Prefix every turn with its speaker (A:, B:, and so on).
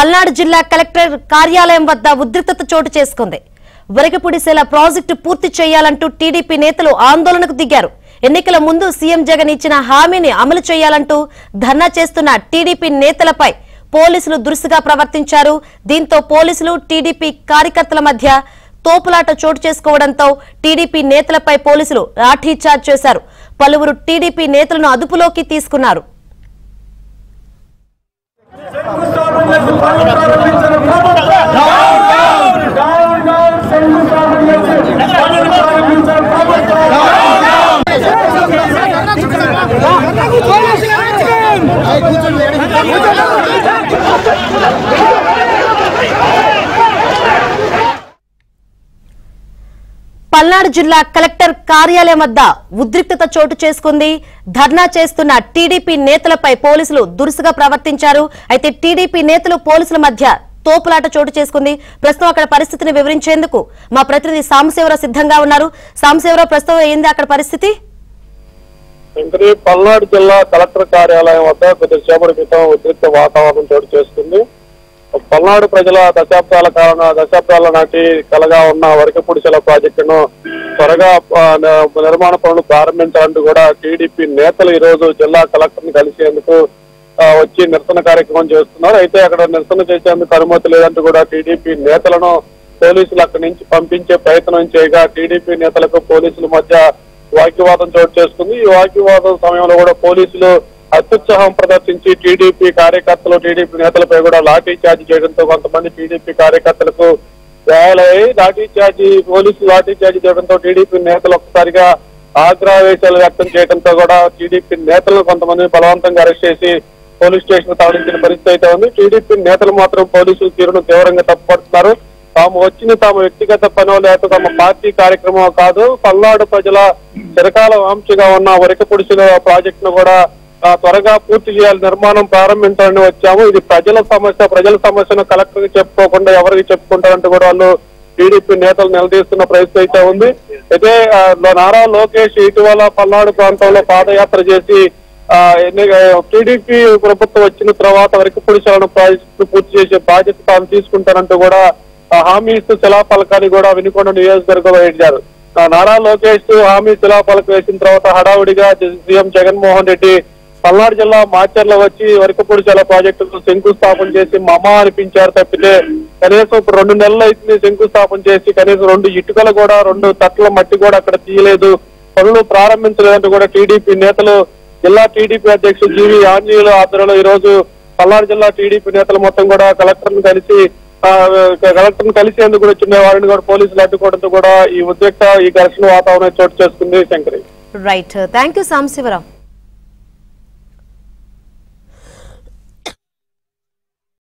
A: పల్నాడు జిల్లా కలెక్టర్ కార్యాలయం వద్ద ఉద్రిక్తత చోటు చేసుకుంది వరకపుడిసేల ప్రాజెక్టు పూర్తి చేయాలంటూ టీడీపీ నేతలు ఆందోళనకు దిగారు ఎన్నికల ముందు సీఎం జగన్ ఇచ్చిన హామీని అమలు చేయాలంటూ ధర్నా చేస్తున్న టీడీపీ నేతలపై పోలీసులు దురుసుగా ప్రవర్తించారు దీంతో పోలీసులు టీడీపీ కార్యకర్తల మధ్య తోపులాట చోటు చేసుకోవడంతో టీడీపీ నేతలపై పోలీసులు లాఠీచార్జ్ చేశారు పలువురు టీడీపీ నేతలను అదుపులోకి తీసుకున్నారు పల్నాడు జిల్లా కలెక్టర్ కార్యాలయం వద్ద ఉద్రిక్తత చోటు చేసుకుంది ధర్నా చేస్తున్న టీడీపీ నేతలపై పోలీసులు దురుసుగా ప్రవర్తించారు అయితే టీడీపీ నేతలు పోలీసుల మధ్య తోపులాట చోటు చేసుకుంది ప్రస్తుతం అక్కడ పరిస్థితిని వివరించేందుకు మా ప్రతినిధి సాంబశివరావు సిద్ధంగా ఉన్నారు సాంబశివరావు ప్రస్తుతం ఏంది అక్కడ పరిస్థితి
B: వెంకటి పల్నాడు జిల్లా కలెక్టర్ కార్యాలయం వద్ద కొద్దిసేపటి క్రితం ఉద్రిక్త వాతావరణం చోటు చేసుకుంది పల్నాడు ప్రజల దశాబ్దాల కాలన దశాబ్దాల నాటి కలగా ఉన్న వరకపుడిసెల ప్రాజెక్టును త్వరగా ఆ, న- నిర్మాణ పనులు ప్రారంభించాలంటూ కూడా టీడీపీ నేతలు ఈ రోజు జిల్లా కలెక్టర్ ని కలిసేందుకు ఆ, వచ్చి నిరసన కార్యక్రమం చేస్తున్నారు అయితే అక్కడ నిరసన చేసేందుకు అనుమతి లేదంటూ కూడా టీడీపీ నేతలను పోలీసులు అక్కడి నుంచి పంపించే ప్రయత్నం చేయగా టీడీపీ నేతలకు పోలీసుల మధ్య వాగ్వివాదం చోటు చేసుకుంది ఈ వాగ్వివాదం సమయంలో కూడా పోలీసులు అత్యుత్సాహం ప్రదర్శించి టీడీపీ కార్యకర్తలు టీడీపీ నేతలపై కూడా లాఠీ చార్జ్ చేయడంతో కొంతమంది టీడీపీ కార్యకర్తలకు గాయాలయ్యాయి లాఠీ చార్జీ పోలీసులు లాఠీ చార్జ్ చేయడంతో టీడీపీ నేతలు ఒక్కసారిగా ఆగ్రహవేశాలు వ్యక్తం చేయడంతో కూడా టీడీపీ నేతలను కొంతమంది బలవంతంగా అరెస్ట్ చేసి పోలీస్ స్టేషన్ తరలించిన పరిస్థితి అయితే ఉంది టీడీపీ నేతలు మాత్రం పోలీసుల తీరును తీవ్రంగా తప్పుపడుతున్నారు తాము వచ్చిన తాము వ్యక్తిగత పనో లేక తమ పార్టీ కార్యక్రమం కాదు పల్నాడు ప్రజల చిరకాల వాంఛగా ఉన్న వరకపుడిసిన ప్రాజెక్టును కూడా ఆ, త్వరగా పూర్తి చేయాలి నిర్మాణం ప్రారంభించాలని వచ్చాము ఇది ప్రజల సమస్య ప్రజల సమస్యను కలెక్టర్ చెప్పుకోకుండా ఎవరికి చెప్పుకుంటారంటూ కూడా వాళ్ళు టీడీపీ నేతలు నిలదీస్తున్న పరిస్థితి అయితే ఉంది అయితే ఆ, నారా లోకేష్ ఇటీవల పల్నాడు ప్రాంతంలో పాదయాత్ర చేసి ఆ, ఎన్ని- టీడీపీ ప్రభుత్వం వచ్చిన తర్వాత వరకు పుడిశాలను ప్రాజెక్టు పూర్తి చేసే బాధ్యత తాను తీసుకుంటానంటూ కూడా ఆ, హామీ ఇస్తూ శిలాఫలకాన్ని కూడా వినుకొండ నియోజకవర్గంలో వేశారు ఆ, నారా లోకేష్ హామీ శిలాఫలక వేసిన తర్వాత హడావుడిగా సీఎం జగన్మోహన్ రెడ్డి పల్నాడు జిల్లా మాచర్ల వచ్చి వరకపూడిచాల ప్రాజెక్టుకు శంకుస్థాపన చేసి మమ అనిపించారు తప్పితే కనీసం ఇప్పుడు రెండు నెలలు అవుతుంది శంకుస్థాపన చేసి కనీసం రెండు ఇటుకలు కూడా రెండు తట్ల మట్టి కూడా అక్కడ తీయలేదు పనులు ప్రారంభించలేదంటూ కూడా టీడీపీ నేతలు జిల్లా టీడీపీ అధ్యక్షుడు జీవి ఆంజనేయులు ఆధ్వర్యంలో ఈ రోజు పల్నాడు జిల్లా టీడీపీ నేతలు మొత్తం కూడా కలెక్టర్ ను కలిసి ఆ, కలెక్టర్ ను కలిసేందుకు కూడా చిన్న వారిని కూడా పోలీసులు అడ్డుకోవడంతో కూడా ఈ ఉద్రిక్త ఈ ఘర్షణ వాతావరణం చోటు చేసుకుంది Shankari
A: right thank you Sambasivarao